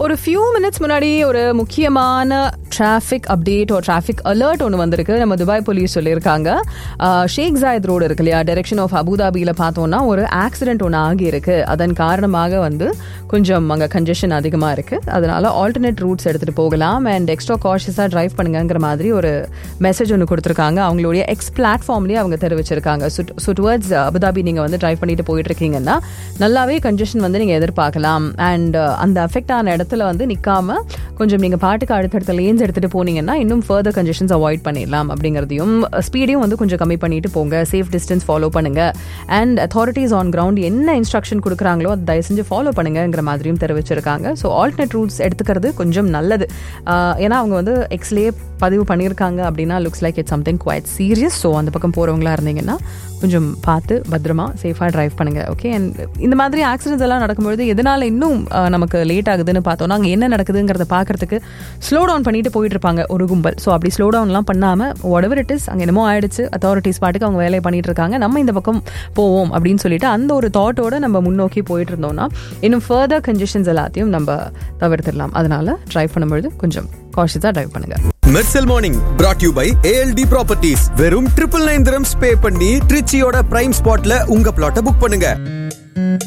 ஒரு few minutes முன்னாடி ஒரு முக்கியமான டிராஃபிக் அப்டேட் ஒரு டிராஃபிக் அலர்ட் ஒன்று வந்திருக்கு நம்ம துபாய் போலீஸ் சொல்லியிருக்காங்க அஹ், ஷேக் ஜாயத் ரோடு இருக்கு இல்லையா டைரக்ஷன் ஆஃப் அபுதாபியில் பார்த்தோம்னா ஒரு ஆக்சிடென்ட் ஒன்று ஆகியிருக்கு அதன் காரணமாக வந்து கொஞ்சம் அங்கே கன்ஜெஷன் அதிகமாக இருக்கு அதனால ஆல்டர்னேட் ரூட்ஸ் எடுத்துகிட்டு போகலாம் அண்ட் எக்ஸ்ட்ரா காஷியஸாக டிரைவ் பண்ணுங்கங்கிற மாதிரி ஒரு மெசேஜ் ஒன்று கொடுத்துருக்காங்க அவங்களுடைய எக்ஸ் பிளாட்ஃபார்ம்லேயே அவங்க தெரிவிச்சிருக்காங்க ஸோ டுவர்ட்ஸ் அபுதாபி நீங்கள் வந்து டிரைவ் பண்ணிட்டு போயிட்டு இருக்கீங்கன்னா நல்லாவே கன்ஜெஷன் வந்து நீங்கள் எதிர்பார்க்கலாம் அண்ட் அந்த அஃபெக்ட் ஆன இடத்துல வந்து நிற்காம கொஞ்சம் நீங்கள் பாட்டுக்கு அடுத்தடுத்த லேன்ஸ் எடுத்துகிட்டு போனீங்கன்னா இன்னும் ஃபர்தர் கன்ஜெஷன்ஸ் அவாய்ட் பண்ணிடலாம் அப்படிங்கிறதையும் ஸ்பீடையும் வந்து கொஞ்சம் கம்மி பண்ணிட்டு போங்க சேஃப் டிஸ்டன்ஸ் ஃபாலோ பண்ணுங்க அண்ட் அத்தாரிட்டிஸ் ஆன் கிரவுண்ட் என்ன இன்ஸ்ட்ரக்ஷன் கொடுக்குறாங்களோ அதை தயவு செஞ்சு ஃபாலோ பண்ணுங்கிற மாதிரியும் தெரிவிச்சிருக்காங்க ஸோ ஆல்டர்னேட் ரூட்ஸ் எடுத்துக்கிறது கொஞ்சம் நல்லது ஆஹ் ஏன்னா அவங்க வந்து எக்ஸ்லேயே பதிவு பண்ணியிருக்காங்க அப்படின்னா looks like it's something quite serious so அந்த பக்கம் போகிறவங்களா இருந்தீங்கன்னா கொஞ்சம் பார்த்து பத்திரமா சேஃபாக டிரைவ் பண்ணுங்க ஓகே அண்ட் இந்த மாதிரி ஆக்சிடென்ட்ஸ் எல்லாம் நடக்கும்பொழுது எதனால இன்னும் ஆஹ், நமக்கு லேட் ஆகுதுன்னு பார்த்தோம்னா அங்கே என்ன நடக்குதுங்கிறத பார்க்கறதுக்கு ஸ்லோ டவுன் பண்ணிட்டு போயிட்டு இருப்பாங்க ஒரு கும்பல் ஸோ அப்படி ஸ்லோ டவுன்லாம் பண்ணாமல் whatever it is அங்கே என்னமோ ஆயிடுச்சு அத்தாரிட்டிஸ் பாட்டுக்கு அவங்க வேலையை பண்ணிட்டு இருக்காங்க நம்ம இந்த பக்கம் போவோம் அப்படின்னு சொல்லிட்டு அந்த ஒரு தாட்டோட நம்ம முன்னோக்கி போயிட்டு இருந்தோம்னா இன்னும் ஃபர்தர் கன்ஜெஷன்ஸ் எல்லாத்தையும் நம்ம தவிர்த்திடலாம் அதனால டிரைவ் பண்ணும்பொழுது கொஞ்சம் காஷியஸாக டிரைவ் பண்ணுங்க Mersal morning brought you by ALT properties வெறும் ட்ரிபிள் நைன் திரம்ஸ் பே பண்ணி ட்ரிச்சியோட பிரைம் ஸ்பாட்ல உங்க பிளாட்டை புக் பண்ணுங்க